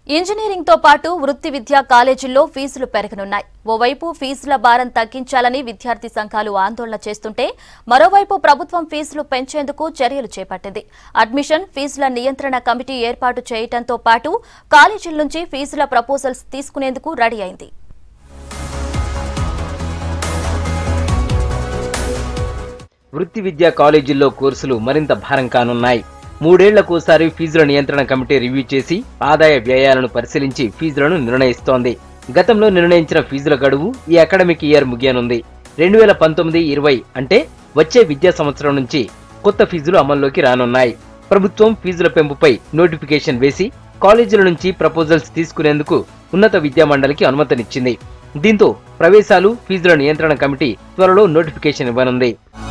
engineering తో పాటు వృత్తి విద్యా కాలేజీల్లో ఫీజులు పెరగనున్నాయి ఓవైపు ఫీజుల భారం తగ్గించాలని విద్యార్థి సంఘాలు ఆందోళన చేస్తుంటే మరోవైపు ప్రభుత్వం ఫీజులు పెంచేందుకు చర్యలు చేపట్టింది అడ్మిషన్ ఫీజుల నియంత్రణ కమిటీ ఏర్పాటు చేయడంతో పాటు కాలేజీల నుంచి ఫీజుల ప్రపోజల్స్ తీసుకునేందుకు రెడీ అయింది వృత్తి విద్యా కాలేజీల్లో కోర్సులు మరింత భారం కానున్నాయి మూడేళ్లకోసారి ఫీజుల నియంత్రణ కమిటీ రివ్యూ చేసి ఆదాయ వ్యయాలను పరిశీలించి ఫీజులను నిర్ణయిస్తోంది గతంలో నిర్ణయించిన ఫీజుల గడువు ఈ అకాడమిక్ ఇయర్ ముగియనుంది రెండు వేల పంతొమ్మిది ఇరవై అంటే వచ్చే విద్యా సంవత్సరం నుంచి కొత్త ఫీజులు అమల్లోకి రానున్నాయి ప్రభుత్వం ఫీజుల పెంపుపై నోటిఫికేషన్ వేసి కాలేజీల నుంచి ప్రపోజల్స్ తీసుకునేందుకు ఉన్నత విద్యా మండలికి అనుమతినిచ్చింది దీంతో ప్రవేశాలు ఫీజుల నియంత్రణ కమిటీ త్వరలో నోటిఫికేషన్ ఇవ్వనుంది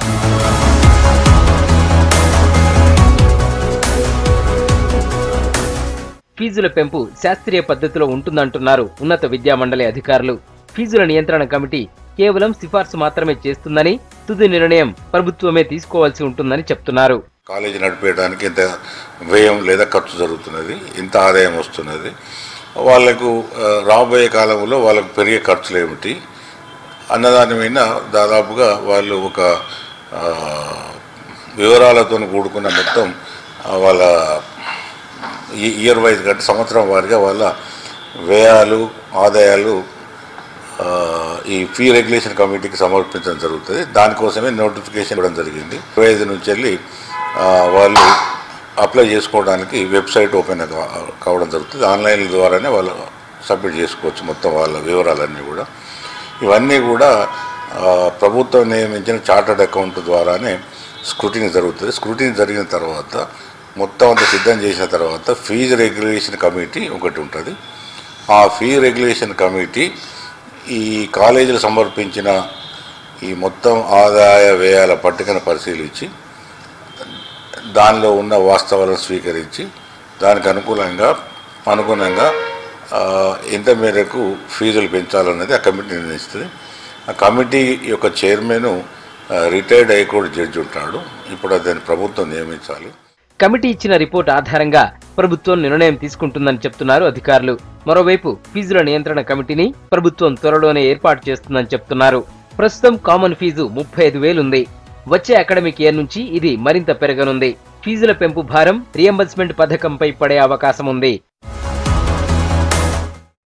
ఫీజుల పెంపు శాస్త్రీయ పద్ధతిలో ఉంటుందంటున్నారు ఉన్నత విద్యా మండలి అధికారులు ఫీజుల నియంత్రణ కమిటీ కేవలం సిఫార్సు మాత్రమే చేస్తుందని తుది నిర్ణయం ప్రభుత్వమే తీసుకోవాల్సి ఉంటుందని చెప్తున్నారు కాలేజీ నడిపేయడానికి ఇంత వ్యయం లేదా ఖర్చు జరుగుతున్నది ఇంత ఆదాయం వస్తున్నది వాళ్ళకు ఆ, రాబోయే కాలంలో వాళ్ళకు పెరిగే ఖర్చులు ఏమిటి అన్నదాని మీద దాదాపుగా వాళ్ళు ఒక ఆ, వివరాలతో కూడుకున్న మొత్తం ఆ, వాళ్ళ ఈ- ఇయర్ వైజ్ అంటే సంవత్సరం వారిగా వాళ్ళ వ్యయాలు ఆదాయాలు ఆ, ఈ ఫీ రెగ్యులేషన్ కమిటీకి సమర్పించడం జరుగుతుంది దానికోసమే నోటిఫికేషన్ ఇవ్వడం జరిగింది ఇరవై ఐదు నుంచి వెళ్ళి ఆ, వాళ్ళు అప్లై చేసుకోవడానికి వెబ్సైట్ ఓపెన్ కా- కావడం జరుగుతుంది ఆన్లైన్ ద్వారానే వాళ్ళు సబ్మిట్ చేసుకోవచ్చు మొత్తం వాళ్ళ వివరాలన్నీ కూడా ఇవన్నీ కూడా ఆ, ప్రభుత్వం నియమించిన చార్టర్డ్ అకౌంట్ ద్వారానే స్క్రూటినీ జరుగుతుంది స్క్రూటినీ జరిగిన తర్వాత మొత్తం అంతా సిద్ధం చేసిన తర్వాత ఫీజు రెగ్యులేషన్ కమిటీ ఒకటి ఉంటుంది ఆ ఫీ రెగ్యులేషన్ కమిటీ ఈ కాలేజీలు సమర్పించిన ఈ మొత్తం ఆదాయ వ్యయాల పట్టికను పరిశీలించి దానిలో ఉన్న వాస్తవాలను స్వీకరించి దానికి అనుకూలంగా అనుగుణంగా ఆ, ఎంత మేరకు ఫీజులు పెంచాలన్నది ఆ కమిటీ నిర్ణయిస్తుంది ఆ కమిటీ యొక్క చైర్మన్ రిటైర్డ్ హైకోర్టు జడ్జి ఉంటాడు ఇప్పుడు దాన్ని ప్రభుత్వం నియమించాలి కమిటీ ఇచ్చిన రిపోర్ట్ ఆధారంగా ప్రభుత్వం నిర్ణయం తీసుకుంటుందని చెప్తున్నారు అధికారులు మరోవైపు ఫీజుల నియంత్రణ కమిటీని ప్రభుత్వం త్వరలోనే ఏర్పాటు చేస్తుందని చెప్తున్నారు ప్రస్తుతం కామన్ ఫీజు ముప్పై ఐదు వేలుంది వచ్చే అకాడమిక్ ఇయర్ నుంచి ఇది మరింత పెరగనుంది ఫీజుల పెంపు భారం రియంబర్స్మెంట్ పథకంపై పడే అవకాశం ఉంది